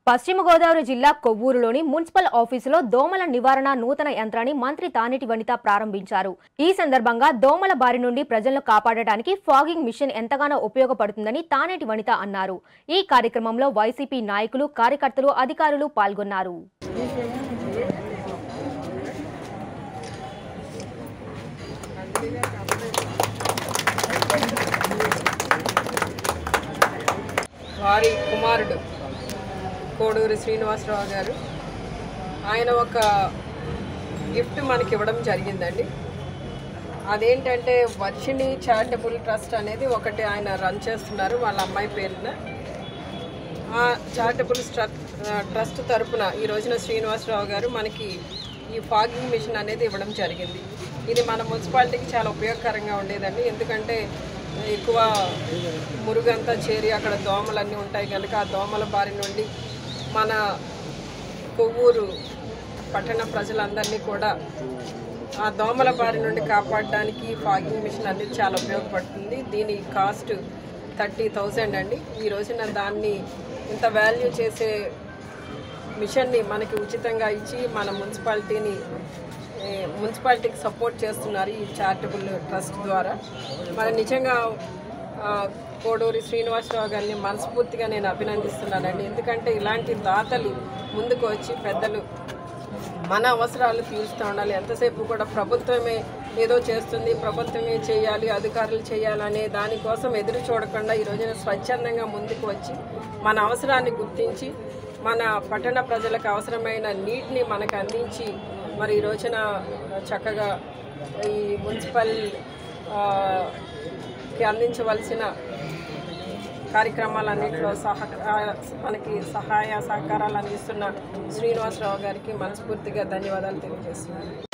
పశ్చిమ గోదావరి జిల్లా కొవ్వూరులోని మున్సిపల్ ఆఫీసులో దోమల నివారణ నూతన యంత్రాన్ని మంత్రి తానేటి వనిత ప్రారంభించారు ఈ సందర్భంగా దోమల బారి నుండి ప్రజలను కాపాడటానికి ఫాగింగ్ మిషన్ ఎంతగానో ఉపయోగపడుతుందని తానేటి వనిత అన్నారు ఈ కార్యక్రమంలో వైసీపీ నాయకులు కార్యకర్తలు అధికారులు పాల్గొన్నారు వారి కుమారుడు కోడూరి శ్రీనివాసరావు గారు ఆయన ఒక గిఫ్ట్ మనకి ఇవ్వడం జరిగిందండి అదేంటంటే వర్షిణి చారిటబుల్ ట్రస్ట్ అనేది ఒకటి ఆయన రన్ చేస్తున్నారు వాళ్ళ అమ్మాయి పేరున ఆ చారిటబుల్ స్ట్ర- ట్రస్ట్ తరపున ఈ రోజున శ్రీనివాసరావు గారు మనకి ఈ ఫాగింగ్ మిషన్ అనేది ఇవ్వడం జరిగింది ఇది మన మున్సిపాలిటీకి చాలా ఉపయోగకరంగా ఉండేదండి ఎందుకంటే ఎక్కువ మురుగంతా చేరి అక్కడ దోమలన్నీ ఉంటాయి కనుక ఆ దోమల బారి నుండి మన కొవ్వూరు పట్టణ ప్రజలందరినీ కూడా ఆ దోమల బారి నుండి కాపాడడానికి ఫాగింగ్ మిషన్ అనేది చాలా ఉపయోగపడుతుంది దీని కాస్ట్ థర్టీ థౌజండ్ అండి ఈ రోజున దాన్ని ఇంత వాల్యూ చేసే మిషన్ని మనకి ఉచితంగా ఇచ్చి మన మున్సిపాలిటీని ఏ, మున్సిపాలిటీకి సపోర్ట్ చేస్తున్నారు ఈ చారిటబుల్ ట్రస్ట్ ద్వారా మరి నిజంగా ఆ, కోడూరి శ్రీనివాసరావు గారిని మనస్ఫూర్తిగా నేను అభినందిస్తున్నానండి ఎందుకంటే ఇలాంటి దాతలు ముందుకు వచ్చి పెద్దలు మన అవసరాలు తీరుస్తూ ఉండాలి ఎంతసేపు కూడా ప్రభుత్వమే ఏదో చేస్తుంది ప్రభుత్వమే చేయాలి అధికారులు చేయాలనే దానికోసం ఎదురు చూడకుండా ఈ రోజున స్వచ్ఛందంగా ముందుకు వచ్చి మన అవసరాన్ని గుర్తించి మన పట్టణ ప్రజలకు అవసరమైన నీటిని మనకు అందించి మరి ఈ రోజున చక్కగా ఈ మున్సిపల్ ఆ, కి అందించవలసిన కార్యక్రమాలన్నింటిలో సహ మనకి సహాయ సహకారాలు అందిస్తున్న శ్రీనివాసరావు గారికి మనస్ఫూర్తిగా ధన్యవాదాలు తెలియజేస్తున్నాను